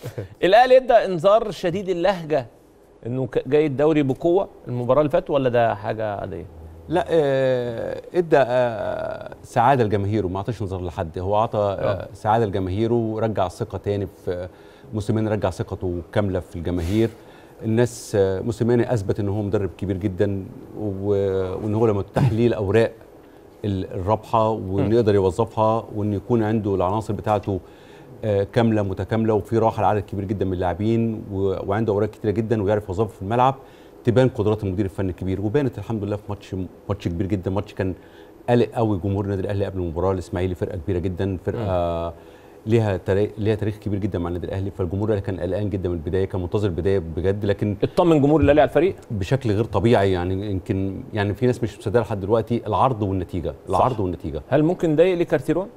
الاهلي ادى انذار شديد اللهجه انه ك- جاي الدوري بقوه المباراه اللي فاتت ولا ده حاجه عاديه لا آه، ادى آه، سعاده لجماهيره ما اعطاش نظر لحد هو اعطى آه، سعاده لجماهيره ورجع الثقه تاني في موسيماني رجع ثقته كامله في الجماهير الناس آه، موسيماني اثبت ان هو مدرب كبير جدا و- وان هو لما تتاح ليه الاوراق ال- الرابحه وان يقدر يوظفها وان يكون عنده العناصر بتاعته آه، كامله متكامله وفي راحه لعدد كبير جدا من اللاعبين و- وعنده اوراق كتيره جدا ويعرف يوظفها في الملعب تبان قدرات المدير الفني الكبير وبانت الحمد لله في ماتش ماتش كبير جدا ماتش كان قلق قوي جمهور النادي الاهلي قبل المباراه الاسماعيلي فرقه كبيره جدا فرقه ليها تاريخ ليها تاريخ كبير جدا مع النادي الاهلي فالجمهور الاهلي كان قلقان جدا من البدايه كان منتظر البدايه بجد لكن اطمن جمهور الاهلي على الفريق بشكل غير طبيعي يعني يمكن يعني في ناس مش مصدقه لحد دلوقتي العرض والنتيجه العرض والنتيجه هل ممكن ده يقلق كارتيرون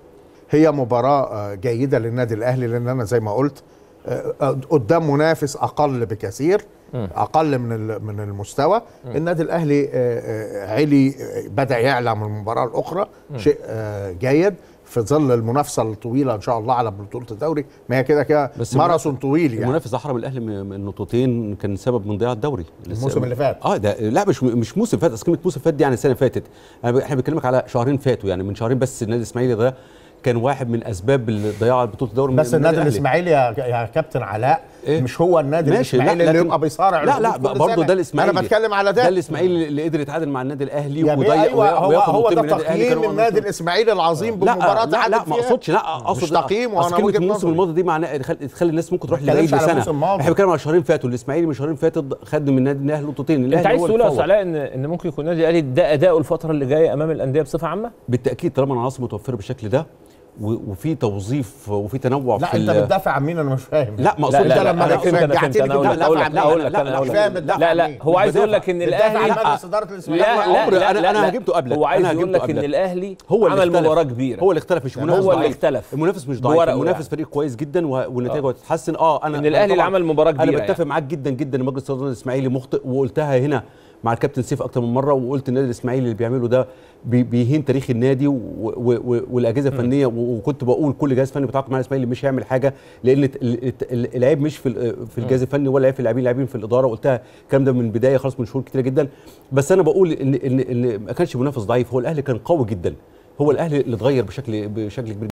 هي مباراة آه، جيدة للنادي الأهلي لأن أنا زي ما قلت آه، آه، قدام منافس أقل بكثير أقل من ال- من المستوى النادي الأهلي آه، آه، علي آه، بدأ يعلى من المباراة الأخرى شيء آه، جيد في ظل المنافسة الطويلة إن شاء الله على بطولة الدوري ما هي كده كده بس ماراثون طويل يعني المنافس احرم الاهلي من من نقطتين كان سبب من ضياع الدوري الموسم اللي فات. اه ده لا مش مش موسم فات اصل كلمه موسم فات دي يعني السنه اللي فاتت انا ب- احنا بنكلمك على شهرين فاتوا يعني من شهرين بس النادي الاسماعيلي ده كان واحد من اسباب ضياع بطوله الدوري من- بس من النادي الأهلي. الاسماعيلي يا يا كابتن علاء إيه؟ مش هو النادي ماشي، لا، الاسماعيلي اللي لكن- يبقى بيصارع لا لا الهبوط كل برضه سنة. ده الاسماعيلي انا بتكلم على ده ده الاسماعيلي اللي قدر يتعادل مع النادي الاهلي يا بيه وضيع ايوه هو وياخد هو نقطتين ده من النادي الأهلي تقييم كانوا النادي نقطتين. الاسماعيلي العظيم لا بمباراه لا لا ما اقصدش لا اقصد مش تقييم أصل وانا كلمه وجهه الموسم نظري الماضي دي معناها تخلي تخلي الناس ممكن تروح ما لبعيد تتكلمش على لسنه الموسم الماضي. احنا بنتكلم على شهرين فاتوا الاسماعيلي من شهرين فاتوا خد من النادي الاهلي نقطتين انت الأهلي عايز هو تقول يا اللي استاذ فوق. علاء ان ان ممكن يكون النادي الاهلي ده اداؤه الفتره اللي جايه امام الانديه بصفه عامه بالتاكيد طالما العناصر متوفره بالشكل ده و- وفي توظيف وفي تنوع لا في انت ال- بتدافع عن مين انا مش فاهم لا ما لا اقصدش لا ده لا لما انا رجعت- فهمت انا رجعتني فهمت انا اقول لك بتدافع اقول عن لك مين؟ اقول لك لا، انا لا، اقول مش لك فاهم بتدافع لا عن لا مين؟ هو عايز بتدافع- يقول لك ان بتدافع عن الاهلي مجلس اداره الاسماعيلي لا لا عمري- لا أنا- لا أنا لا. هاجمته قبلك. هو عايز أنا يقول هاجمته لك ان قبلك. الاهلي هو اللي عمل اختلف. مباراه كبيره هو اللي اختلف مش هو منافس اللي ضعيف. اختلف. المنافس مش ضعيف بورقه المنافس يعني. فريق كويس جدا و- والنتائج هتتحسن اه انا إن الأهلي أنا اللي طبعاً- عمل مباراة انا كبيرة بتفق يعني. معاك جدا جدا ان مجلس اداره الاسماعيلي مخطئ وقلتها هنا مع الكابتن سيف اكتر من مره وقلت النادي الاسماعيلي اللي بيعمله ده بي- بيهين تاريخ النادي و- و- و- والاجهزه الفنيه و- وكنت بقول كل جهاز فني بيتعاقد مع الاسماعيلي مش هيعمل حاجه لان ال- ال- ال- العيب مش في ال- في الجهاز الفني ولا العيب في اللاعبين اللاعبين في الاداره وقلتها الكلام ده من البدايه خلاص من شهور كتيره جدا بس انا بقول ان ان ان ما كانش منافس ضعيف هو الاهلي كان قوي جدا هو الاهلي اللي اتغير بشكل بشكل كبير